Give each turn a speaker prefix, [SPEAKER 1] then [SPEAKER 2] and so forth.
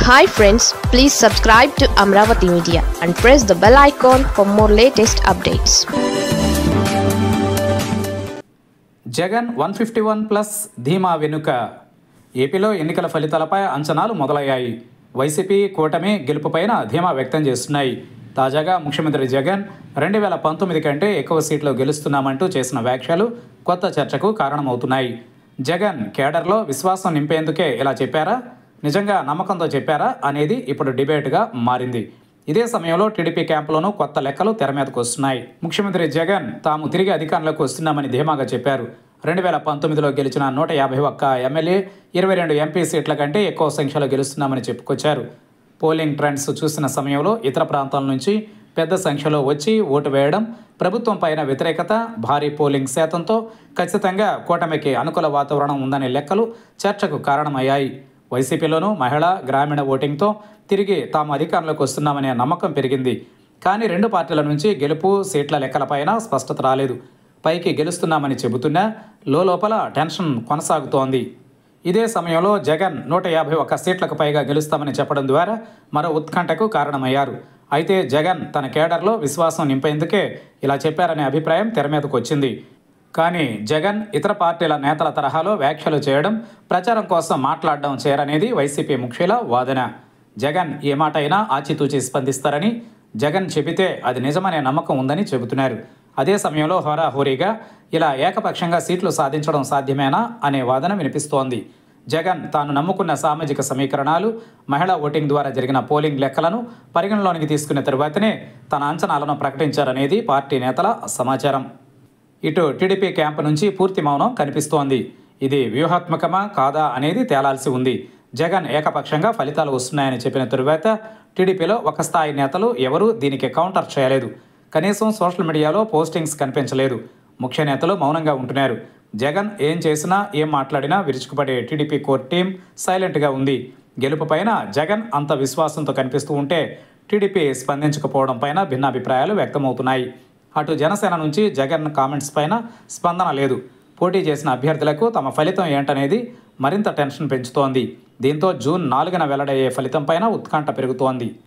[SPEAKER 1] hi friends please subscribe to Amaravati media and press the bell icon for more latest updates
[SPEAKER 2] Jagan one fifty one plus ధీమా వెనుక ఏపీలో ఎన్నికల ఫలితాలపై అంచనాలు మొదలయ్యాయి వైసీపీ కూటమి గెలుపుపైన ధీమా వ్యక్తం చేస్తున్నాయి తాజాగా ముఖ్యమంత్రి జగన్ రెండు వేల పంతొమ్మిది కంటే ఎక్కువ సీట్లు గెలుస్తున్నామంటూ చేసిన వ్యాఖ్యలు కొత్త చర్చకు కారణమవుతున్నాయి జగన్ కేడర్లో విశ్వాసం నింపేందుకే ఇలా చెప్పారా నిజంగా నమ్మకంతో చెప్పారా అనేది ఇప్పుడు డిబేట్గా మారింది ఇదే సమయంలో టీడీపీ క్యాంపులోనూ కొత్త లెక్కలు తెర మీదకు వస్తున్నాయి ముఖ్యమంత్రి జగన్ తాము తిరిగి అధికారంలోకి వస్తున్నామని ధీమాగా చెప్పారు రెండు వేల పంతొమ్మిదిలో గెలిచిన నూట యాభై ఒక్క ఎమ్మెల్యే ఇరవై రెండు ఎంపీ సీట్ల కంటే ఎక్కువ సంఖ్యలో గెలుస్తున్నామని చెప్పుకొచ్చారు పోలింగ్ ట్రెండ్స్ చూసిన సమయంలో ఇతర ప్రాంతాల నుంచి పెద్ద సంఖ్యలో వచ్చి ఓటు వేయడం ప్రభుత్వం పైన వ్యతిరేకత భారీ పోలింగ్ శాతంతో ఖచ్చితంగా కూటమికి అనుకూల వాతావరణం ఉందనే లెక్కలు చర్చకు కారణమయ్యాయి వైసీపీలోనూ మహిళా గ్రామీణ ఓటింగ్తో తిరిగి తాము అధికారంలోకి వస్తున్నామనే నమ్మకం పెరిగింది కానీ రెండు పార్టీల నుంచి గెలుపు సీట్ల లెక్కలపైన స్పష్టత రాలేదు పైకి గెలుస్తున్నామని చెబుతున్నా లోపల టెన్షన్ కొనసాగుతోంది ఇదే సమయంలో జగన్ నూట యాభై ఒక్క సీట్లకు పైగా గెలుస్తామని చెప్పడం ద్వారా మరో ఉత్కంఠకు కారణమయ్యారు అయితే జగన్ తన కేడర్లో విశ్వాసం నింపేందుకే ఇలా చెప్పారనే అభిప్రాయం తెర మీదకు వచ్చింది కానీ జగన్ ఇతర పార్టీల నేతల తరహాలో వ్యాఖ్యలు చేయడం ప్రచారం కోసం మాట్లాడడం చేయరనేది వైసీపీ ముఖ్యుల వాదన జగన్ ఏ మాట అయినా ఆచితూచి స్పందిస్తారని జగన్ చెబితే అది నిజమనే నమ్మకం ఉందని చెబుతున్నారు అదే సమయంలో హోరాహోరీగా ఇలా ఏకపక్షంగా సీట్లు సాధించడం సాధ్యమేనా అనే వాదన వినిపిస్తోంది జగన్ తాను నమ్ముకున్న సామాజిక సమీకరణాలు మహిళా ఓటింగ్ ద్వారా జరిగిన పోలింగ్ లెక్కలను పరిగణలోనికి తీసుకున్న తరువాతనే తన అంచనాలను ప్రకటించారనేది పార్టీ నేతల సమాచారం ఇటు టీడీపీ క్యాంపు నుంచి పూర్తి మౌనం కనిపిస్తోంది ఇది వ్యూహాత్మకమా కాదా అనేది తేలాల్సి ఉంది జగన్ ఏకపక్షంగా ఫలితాలు వస్తున్నాయని చెప్పిన తరువాత టీడీపీలో ఒక స్థాయి నేతలు ఎవరూ దీనికి కౌంటర్ చేయలేదు కనీసం సోషల్ మీడియాలో పోస్టింగ్స్ కనిపించలేదు ముఖ్య నేతలు మౌనంగా ఉంటున్నారు జగన్ ఏం చేసినా ఏం మాట్లాడినా విరుచుకుపడే టీడీపీ కోర్ టీం సైలెంట్గా ఉంది గెలుపు పైన జగన్ అంత విశ్వాసంతో కనిపిస్తూ ఉంటే టీడీపీ స్పందించకపోవడం పైన భిన్నాభిప్రాయాలు వ్యక్తమవుతున్నాయి అటు జనసేన నుంచి జగన్ కామెంట్స్ పైన స్పందన లేదు పోటీ చేసిన అభ్యర్థులకు తమ ఫలితం ఏంటనేది మరింత టెన్షన్ పెంచుతోంది దీంతో జూన్ నాలుగున వెల్లడయ్యే ఫలితం పైన ఉత్కంఠ పెరుగుతోంది